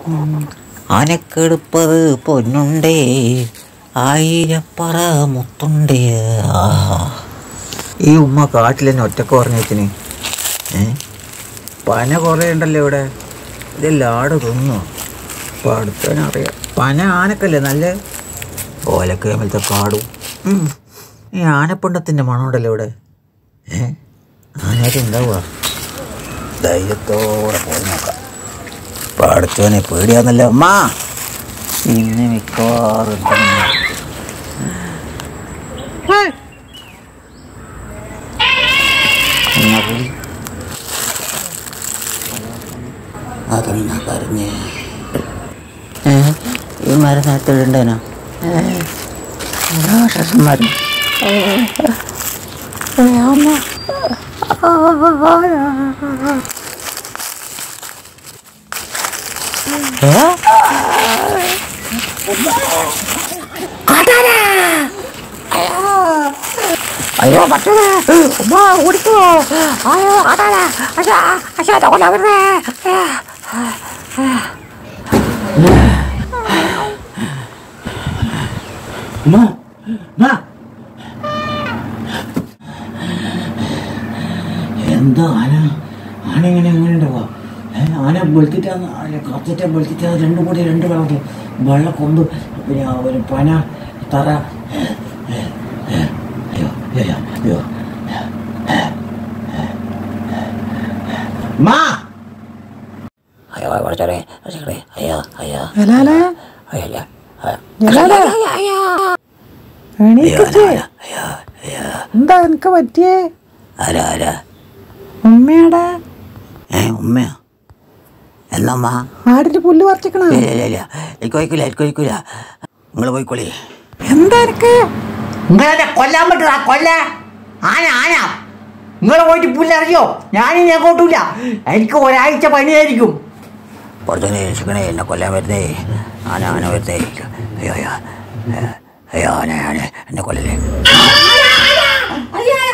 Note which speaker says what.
Speaker 1: ആനക്കെടുപ്പത് പൊന്നുണ്ടേ ആയിരപ്പറ മുത്തുണ്ടേ ആ. ഈ ഉമ്മ കാട്ടിൽ തന്നെ ഒറ്റക്ക് പറഞ്ഞേച്ചിന് ഏ പന കുറേ ഉണ്ടല്ലോ ഇവിടെ ഇതെല്ലാം ആട് തിന്നു അപ്പോൾ അടുത്തവനറിയാം പന ആനക്കല്ലേ നല്ല ഓലക്കേമലത്തെ കാടും ഉം. ഈ ആനപ്പിണ്ടത്തിൻ്റെ മണമുണ്ടല്ലോ ഇവിടെ ഏ ആനയായിട്ട് ഉണ്ടാവുക ധൈര്യത്തോടെ പോയി നോക്കാം ഇപ്പം അടുത്തവനെ പേടിയാന്നല്ലോ അമ്മ ഇന്ന് മിക്കവാറും തന്നെ. എന്നാ പോയി അതെന്നാ പറഞ്ഞേ ഏ ഈ മരുന്നകത്ത് ഇടണ്ടേനോ രാക്ഷസന്മാരും അയ്യോ പറ്റണേ ഉമ്മ ഓടിക്കോ അയ്യോ കാട്ടാനാ അച്ഛാ അച്ഛാ കൊല്ലാ വരുന്നേ
Speaker 2: എന്താ ആന ആന എങ്ങനെ അങ്ങനെ ഉണ്ടാവുക ഏ, ആന വെളുത്തിട്ടാന്ന് ആന കത്തിട്ട വെളുത്തിട്ടാ രണ്ടും കൂടി രണ്ട് കളറ് വെള്ള കൊമ്പ് പിന്നെ ആ ഒരു പന തറ ഏ, ഏ, ഏ, അയ്യോ അയ്യോ അയ്യോ മാ
Speaker 1: അയ്യോ കുറച്ചേ കുറച്ചേ അയ്യോ അയ്യോ
Speaker 3: ജലാലേ
Speaker 1: അയ്യോ
Speaker 3: ജലാലേ എണീക്കച്ചേ
Speaker 1: അയ്യോ അയ്യോ
Speaker 3: എന്താ എനിക്ക് പറ്റിയേ
Speaker 1: ആരാ ആരാ
Speaker 3: ഉമ്മയുടെ
Speaker 1: ഏ ഉമ്മയോ എന്നമ്മ
Speaker 3: ആടിന്റെ പുല്ല് പറിച്ചിക്കണ
Speaker 1: ഇല്ല ഇല്ല ഇല്ല എനിക്ക് വയ്ക്കില്ല എനിക്ക് വയ്ക്കില്ല നിങ്ങൾ പോയിക്കോളി
Speaker 3: എന്താ എനിക്ക്
Speaker 2: നിങ്ങളെ കൊല്ലാൻ പറ്റുക കൊല്ല ആന ആന നിങ്ങൾ പോയിട്ട് പുല്ലറിയോ ഞാനിനി അങ്ങോട്ടില്ല എനിക്ക് ഒരാഴ്ച പണിയായിരിക്കും
Speaker 1: പുറത്തുനിന്ന് രക്ഷിക്കണേ എന്നെ കൊല്ലാൻ വരുന്നേ ആന ആന വരുന്നേ അയ്യോ അയ്യോ ഏ, അയ്യോ ആന ആന എന്നെ കൊല്ലല്ലേ
Speaker 2: അയ്യോ